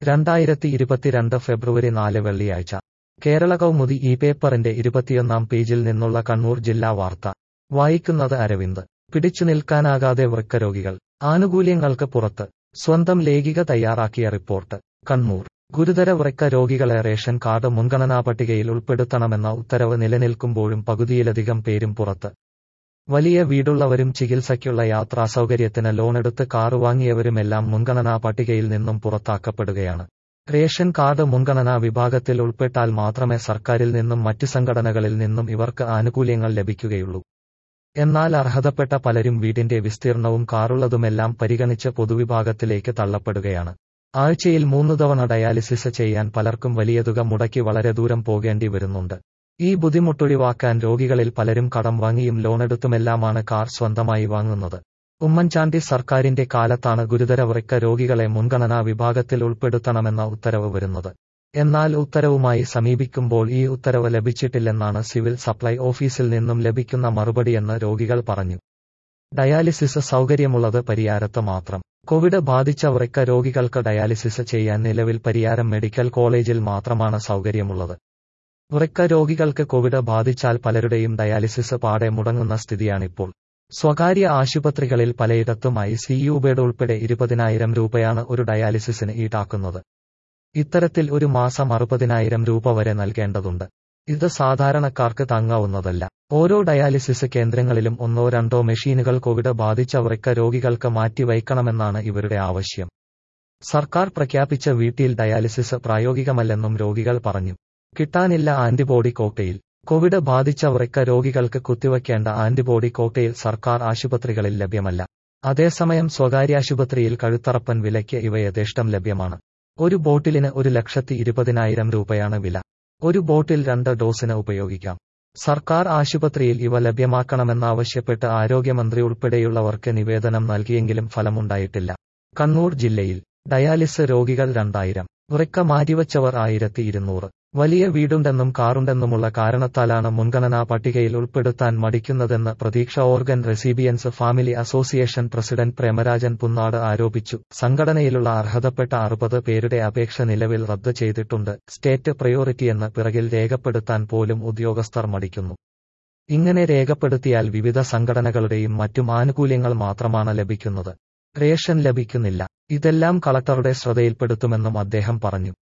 രണ്ടായിരത്തി ഇരുപത്തിരണ്ട് ഫെബ്രുവരി നാല് വെള്ളിയാഴ്ച കേരള കൗമുദി ഈ പേപ്പറിന്റെ ഇരുപത്തിയൊന്നാം പേജിൽ നിന്നുള്ള കണ്ണൂർ ജില്ലാ വാർത്ത വായിക്കുന്നത് അരവിന്ദ് പിടിച്ചു നിൽക്കാനാകാതെ വൃക്കരോഗികൾ ആനുകൂല്യങ്ങൾക്ക് പുറത്ത് സ്വന്തം ലേഖിക തയ്യാറാക്കിയ റിപ്പോർട്ട് കണ്ണൂർ ഗുരുതര വൃക്ക രോഗികളെ റേഷൻ കാർഡ് മുൻഗണനാ പട്ടികയിൽ ഉൾപ്പെടുത്തണമെന്ന ഉത്തരവ് നിലനിൽക്കുമ്പോഴും പകുതിയിലധികം പേരും പുറത്ത് വലിയ വീടുള്ളവരും ചികിത്സയ്ക്കുള്ള യാത്രാസൗകര്യത്തിന് ലോണെടുത്ത് കാറ് വാങ്ങിയവരുമെല്ലാം മുൻഗണനാ പട്ടികയിൽ നിന്നും പുറത്താക്കപ്പെടുകയാണ് റേഷൻ കാർഡ് മുൻഗണനാ വിഭാഗത്തിൽ ഉൾപ്പെട്ടാൽ മാത്രമേ സർക്കാരിൽ നിന്നും മറ്റ് സംഘടനകളിൽ നിന്നും ഇവർക്ക് ആനുകൂല്യങ്ങൾ ലഭിക്കുകയുള്ളൂ എന്നാൽ അർഹതപ്പെട്ട പലരും വീടിന്റെ വിസ്തീർണവും കാറുള്ളതുമെല്ലാം പരിഗണിച്ച് പൊതുവിഭാഗത്തിലേക്ക് തള്ളപ്പെടുകയാണ് ആഴ്ചയിൽ മൂന്ന് തവണ ഡയാലിസിസ് ചെയ്യാൻ പലർക്കും വലിയ തുക മുടക്കി വളരെ ദൂരം പോകേണ്ടി വരുന്നുണ്ട് ഈ ബുദ്ധിമുട്ടൊഴിവാക്കാൻ രോഗികളിൽ പലരും കടം വാങ്ങിയും ലോണെടുത്തുമെല്ലാമാണ് കാർ സ്വന്തമായി വാങ്ങുന്നത് ഉമ്മൻചാണ്ടി സർക്കാരിന്റെ കാലത്താണ് ഗുരുതര വൃക്ക രോഗികളെ മുൻഗണനാ വിഭാഗത്തിൽ ഉൾപ്പെടുത്തണമെന്ന ഉത്തരവ് വരുന്നത് എന്നാൽ ഉത്തരവുമായി സമീപിക്കുമ്പോൾ ഈ ഉത്തരവ് ലഭിച്ചിട്ടില്ലെന്നാണ് സിവിൽ സപ്ലൈ ഓഫീസിൽ നിന്നും ലഭിക്കുന്ന മറുപടിയെന്ന് രോഗികൾ പറഞ്ഞു ഡയാലിസിസ് സൗകര്യമുള്ളത് പരിയാരത്ത് മാത്രം കോവിഡ് ബാധിച്ച വൃക്ക രോഗികൾക്ക് ഡയാലിസിസ് ചെയ്യാൻ നിലവിൽ പരിയാരം മെഡിക്കൽ കോളേജിൽ മാത്രമാണ് സൗകര്യമുള്ളത് വൃക്ക രോഗികൾക്ക് കോവിഡ് ബാധിച്ചാൽ പലരുടെയും ഡയാലിസിസ് പാടെ മുടങ്ങുന്ന സ്ഥിതിയാണിപ്പോൾ സ്വകാര്യ ആശുപത്രികളിൽ പലയിടത്തുമായി സിയു ബെഡ് ഉൾപ്പെടെ ഇരുപതിനായിരം രൂപയാണ് ഒരു ഡയാലിസിസിന് ഈടാക്കുന്നത് ഇത്തരത്തിൽ ഒരു മാസം അറുപതിനായിരം രൂപ വരെ നൽകേണ്ടതുണ്ട് ഇത് സാധാരണക്കാർക്ക് താങ്ങാവുന്നതല്ല ഓരോ ഡയാലിസിസ് കേന്ദ്രങ്ങളിലും ഒന്നോ രണ്ടോ മെഷീനുകൾ കോവിഡ് ബാധിച്ച വൃക്ക രോഗികൾക്ക് മാറ്റിവയ്ക്കണമെന്നാണ് ഇവരുടെ ആവശ്യം സർക്കാർ പ്രഖ്യാപിച്ച വീട്ടിൽ ഡയാലിസിസ് പ്രായോഗികമല്ലെന്നും രോഗികൾ പറഞ്ഞു കിട്ടാനില്ല ആന്റിബോഡി കോക്ടെയിൽ കോവിഡ് ബാധിച്ച വൃക്ക രോഗികൾക്ക് കുത്തിവയ്ക്കേണ്ട ആന്റിബോഡി കോക്ടെയിൽ സർക്കാർ ആശുപത്രികളിൽ ലഭ്യമല്ല അതേസമയം സ്വകാര്യ ആശുപത്രിയിൽ കഴുത്തറപ്പൻ വിലയ്ക്ക് ഇവ യഥേഷ്ടം ലഭ്യമാണ് ഒരു ബോട്ടിലിന് ഒരു ലക്ഷത്തി ഇരുപതിനായിരം രൂപയാണ് വില ഒരു ബോട്ടിൽ രണ്ട് ഡോസിന് ഉപയോഗിക്കാം സർക്കാർ ആശുപത്രിയിൽ ഇവ ലഭ്യമാക്കണമെന്നാവശ്യപ്പെട്ട് ആരോഗ്യമന്ത്രി ഉൾപ്പെടെയുള്ളവർക്ക് നിവേദനം നൽകിയെങ്കിലും ഫലമുണ്ടായിട്ടില്ല കണ്ണൂർ ജില്ലയിൽ ഡയാലിസ് രോഗികൾ രണ്ടായിരം വൃക്ക മാറ്റിവച്ചവർ ആയിരത്തി ഇരുന്നൂറ് വലിയ വീടുണ്ടെന്നും കാറുണ്ടെന്നുമുള്ള കാരണത്താലാണ് മുൻഗണനാ പട്ടികയിൽ ഉൾപ്പെടുത്താൻ മടിക്കുന്നതെന്ന് Pratheeksha organ recipients family association president Premarajan Punnad ആരോപിച്ചു സംഘടനയിലുള്ള അർഹതപ്പെട്ട അറുപത് പേരുടെ അപേക്ഷ നിലവിൽ റദ്ദ് ചെയ്തിട്ടുണ്ട് സ്റ്റേറ്റ് പ്രയോറിറ്റിയെന്ന് പിറകിൽ രേഖപ്പെടുത്താൻ പോലും ഉദ്യോഗസ്ഥർ മടിക്കുന്നു ഇങ്ങനെ രേഖപ്പെടുത്തിയാൽ വിവിധ സംഘടനകളുടെയും മറ്റും ആനുകൂല്യങ്ങൾ മാത്രമാണ് ലഭിക്കുന്നത് റേഷൻ ലഭിക്കുന്നില്ല ഇതെല്ലാം കളക്ടറുടെ ശ്രദ്ധയിൽപ്പെടുത്തുമെന്നും അദ്ദേഹം പറഞ്ഞു